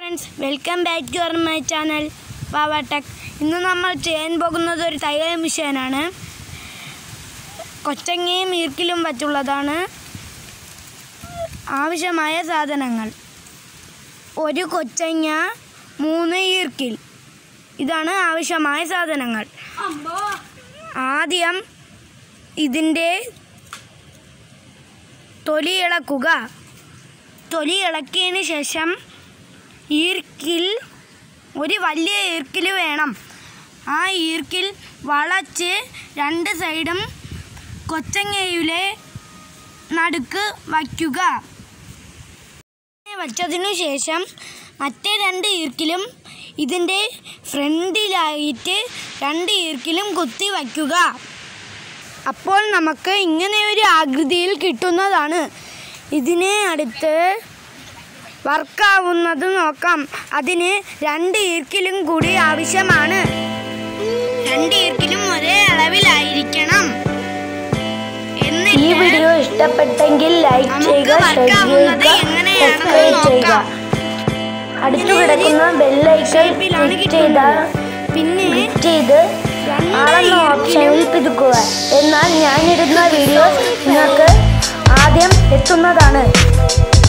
Friends welcome back to our my channel വാവാടെക് ഇന്ന് നമ്മൾ ചെയ്യാൻ പോകുന്നത് ഒരു തയ്യൽ മിഷീനാണ് കൊച്ചങ്ങയും ഈർക്കിലും വച്ചുള്ളതാണ് ആവശ്യമായ സാധനങ്ങൾ ഒരു കൊച്ചങ്ങ മൂന്ന് ഈർക്കിൽ ഇതാണ് ആവശ്യമായ സാധനങ്ങൾ ആദ്യം ഇതിൻ്റെ തൊലി ഇളക്കുക തൊലി ഇളക്കിയതിന് ശേഷം ഈർക്കിൽ ഒരു വലിയ ഈർക്കിൽ വേണം ആ ഈർക്കിൽ വളച്ച് രണ്ട് സൈഡും കൊച്ചങ്ങയിലെ നടുക്ക് വയ്ക്കുക വച്ചതിനു ശേഷം മറ്റേ രണ്ട് ഈർക്കിലും ഇതിൻ്റെ ഫ്രണ്ടിലായിട്ട് രണ്ട് ഈർക്കിലും കുത്തി വയ്ക്കുക അപ്പോൾ നമുക്ക് ഇങ്ങനെ ഒരു ആകൃതിയിൽ കിട്ടുന്നതാണ് ഇതിനെ അടുത്ത് വർക്കാവുന്നത് നോക്കാം അതിന് രണ്ട് ഈർക്കിലും കൂടി ആവശ്യമാണ് രണ്ട് ഈർക്കിലും ഒരേ അളവിലായിരിക്കണം ഈ എന്നിട്ട് വീഡിയോ ഇഷ്ടപ്പെട്ടെങ്കിൽ ലൈക്ക് നമുക്ക് ചെയ്യുക ഷെയർ വർക്കാവുന്നത് ചെയ്യുക എങ്ങനെയാണെന്ന് സബ്സ്ക്രൈബ് ചെയ്യുക നോക്കാം. അടുത്തു കിടക്കുന്ന ബെല്ലൈക്കൺ ഷേപ്പിലാണ് ക്ലിക്ക് ചെയ്താൽ കിട്ടുന്നത് പിന്നെ ക്ലിക്ക് ചെയ്ത് രണ്ട് ആളെന്ന ഓപ്ഷനിൽ ഈർക്കിലും പിതുക്കുക എന്നാൽ ഞാനിടുന്ന വീഡിയോസ് നിങ്ങൾക്ക് ആദ്യം എത്തുന്നതാണ്